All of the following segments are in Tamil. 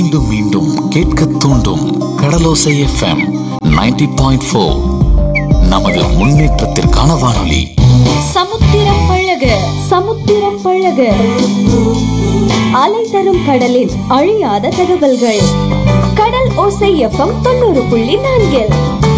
மீண்டும் மீண்டும் கேட்க தூண்டும் கடலோசை எஃப்எம் 90.4 பாயிண்ட் ஃபோர் நமது முன்னேற்றத்திற்கான வானொலி சமுத்திரம் பழக சமுத்திரம் பழக அலை தரும் கடலின் அழியாத தகவல்கள் கடல் ஓசை எஃப்எம் தொண்ணூறு புள்ளி நான்கில்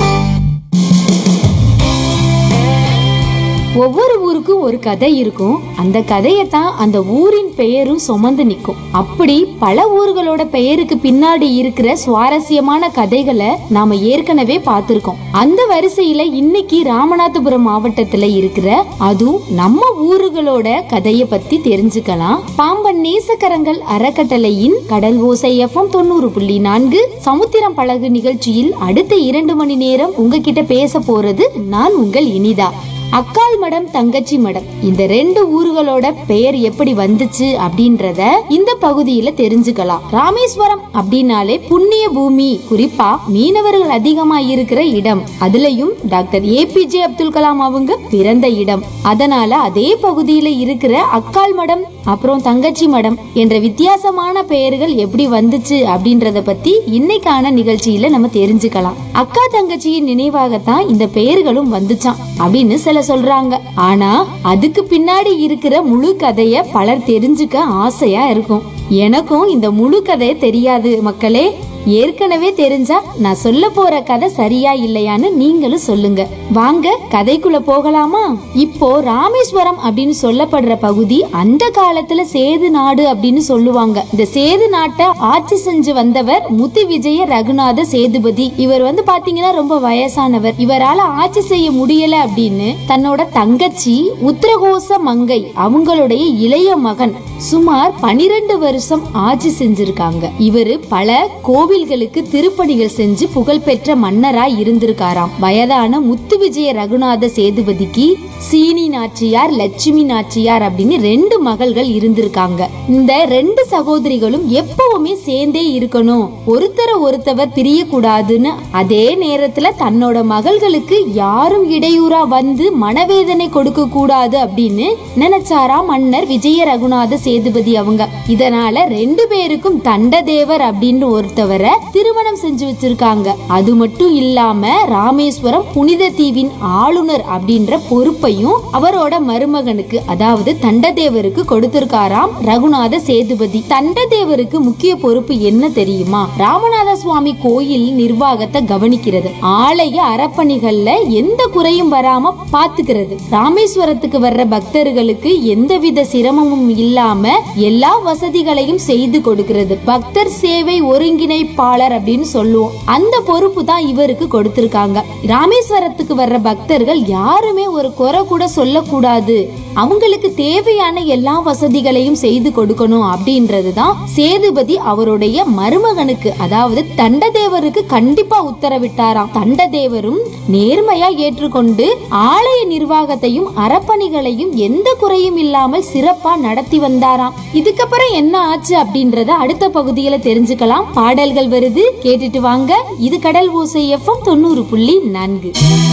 ஒவ்வொரு ஊருக்கும் ஒரு கதை இருக்கும் அந்த கதையத்தான் அந்த ஊரின் பெயரும் சுமந்து நிற்கும் அப்படி பல ஊர்களோட பெயருக்கு பின்னாடி இருக்கிற சுவாரஸ்யமான கதைகளை நாம ஏற்கனவே பார்த்திருக்கோம் அந்த வரிசையில இன்னைக்கு ராமநாதபுரம் மாவட்டத்துல இருக்கிற அதுவும் நம்ம ஊர்களோட கதைய பத்தி தெரிஞ்சுக்கலாம் பாம்பன் நேசக்கரங்கள் அறக்கட்டளையின் கடல் ஓசை எஃப்எம் தொண்ணூறு புள்ளி நான்கு சமுத்திரம் பழகு நிகழ்ச்சியில் அடுத்த இரண்டு மணி நேரம் உங்ககிட்ட பேச போறது நான் உங்கள் இனிதா அக்கால் மடம் தங்கச்சி மடம் இந்த ரெண்டு ஊர்களோட பெயர் எப்படி வந்துச்சு அப்படின்றத இந்த பகுதியில தெரிஞ்சுக்கலாம் ராமேஸ்வரம் அப்படின்னாலே புண்ணிய பூமி குறிப்பா மீனவர்கள் அதிகமா இருக்கிற இடம் அதுலயும் டாக்டர் ஏபிஜே அப்துல் கலாம் அவங்க பிறந்த இடம் அதனால அதே பகுதியில இருக்கிற அக்கால் மடம் அப்புறம் தங்கச்சி மடம் என்ற வித்தியாசமான பெயர்கள் எப்படி வந்துச்சு அப்படின்றத பத்தி இன்னைக்கான நிகழ்ச்சியில நம்ம தெரிஞ்சுக்கலாம் அக்கா தங்கச்சியின் நினைவாகத்தான் இந்த பெயர்களும் வந்துச்சாம் அப்படின்னு சில சொல்றாங்க ஆனா அதுக்கு பின்னாடி இருக்கிற முழு கதைய பலர் தெரிஞ்சுக்க ஆசையா இருக்கும் எனக்கும் இந்த முழு கதை தெரியாது மக்களே ஏற்கனவே தெரிஞ்சா நான் சொல்ல போற கதை சரியா இல்லையான்னு நீங்களும் சொல்லுங்க வாங்க கதைக்குள்ள போகலாமா இப்போ ராமேஸ்வரம் அப்படின்னு சொல்லப்படுற பகுதி அந்த காலத்துல சேது நாடு அப்படின்னு சொல்லுவாங்க இந்த சேது நாட்டை ஆட்சி செஞ்சு வந்தவர் முத்து விஜய ரகுநாத சேதுபதி இவர் வந்து பாத்தீங்கன்னா ரொம்ப வயசானவர் இவரால ஆட்சி செய்ய முடியல அப்படின்னு தன்னோட தங்கச்சி உத்தரகோச மங்கை அவங்களுடைய இளைய மகன் சுமார் பனிரெண்டு வருஷம் ஆட்சி செஞ்சிருக்காங்க இவரு பல கோவில்களுக்கு திருப்பணிகள் செஞ்சு புகழ்பெற்ற மன்னரா இருந்திருக்காராம் வயதான முத்து விஜய ரகுநாத சேதுபதிக்கு சீனி நாச்சியார் லட்சுமி நாச்சியார் அப்படின்னு ரெண்டு மகள்கள் இருந்திருக்காங்க இந்த ரெண்டு சகோதரிகளும் எப்பவுமே சேர்ந்தே இருக்கணும் ஒருத்தர ஒருத்தவர் பிரியக்கூடாதுன்னு அதே நேரத்துல தன்னோட மகள்களுக்கு யாரும் இடையூறா வந்து மனவேதனை கொடுக்க கூடாது அப்படின்னு நினைச்சாரா மன்னர் விஜய ரகுநாத சேதுபதி அவங்க இதனால ரெண்டு பேருக்கும் தண்டதேவர் அப்படின்னு ஒருத்தவரை திருமணம் செஞ்சு வச்சிருக்காங்க அது மட்டும் இல்லாம ராமேஸ்வரம் புனித தீவின் ஆளுநர் அப்படின்ற பொறுப்பையும் அவரோட மருமகனுக்கு அதாவது தண்டதேவருக்கு கொடுத்திருக்காராம் ரகுநாத சேதுபதி தண்டதேவருக்கு முக்கிய பொறுப்பு என்ன தெரியுமா ராமநாத சுவாமி கோயில் நிர்வாகத்தை கவனிக்கிறது ஆலய அறப்பணிகள்ல எந்த குறையும் வராம பாத்துக்கிறது ராமேஸ்வரத்துக்கு வர்ற பக்தர்களுக்கு எந்தவித சிரமமும் இல்லாம எல்லா வசதிகளையும் செய்து கொடுக்கிறது பக்தர் சேவை ஒருங்கிணைப்பாளர் அப்படின்னு சொல்லுவோம் அந்த பொறுப்பு தான் இவருக்கு கொடுத்திருக்காங்க ராமேஸ்வரத்துக்கு வர்ற பக்தர்கள் யாருமே ஒரு குறை கூட சொல்லக்கூடாது அவங்களுக்கு தேவையான எல்லா வசதிகளையும் செய்து கொடுக்கணும் அப்படின்றது தான் சேதுபதி அவருடைய மருமகனுக்கு அதாவது தண்டதேவருக்கு கண்டிப்பா உத்தரவிட்டாராம் தண்டதேவரும் நேர்மையா ஏற்றுக்கொண்டு ஆலய நிர்வாகத்தையும் அறப்பணிகளையும் எந்த குறையும் இல்லாமல் சிறப்பா நடத்தி வந்தாராம் இதுக்கப்புறம் என்ன ஆச்சு அப்படின்றத அடுத்த பகுதியில தெரிஞ்சுக்கலாம் பாடல்கள் வருது கேட்டுட்டு வாங்க இது கடல் ஓசை எஃப்எம் தொண்ணூறு புள்ளி நான்கு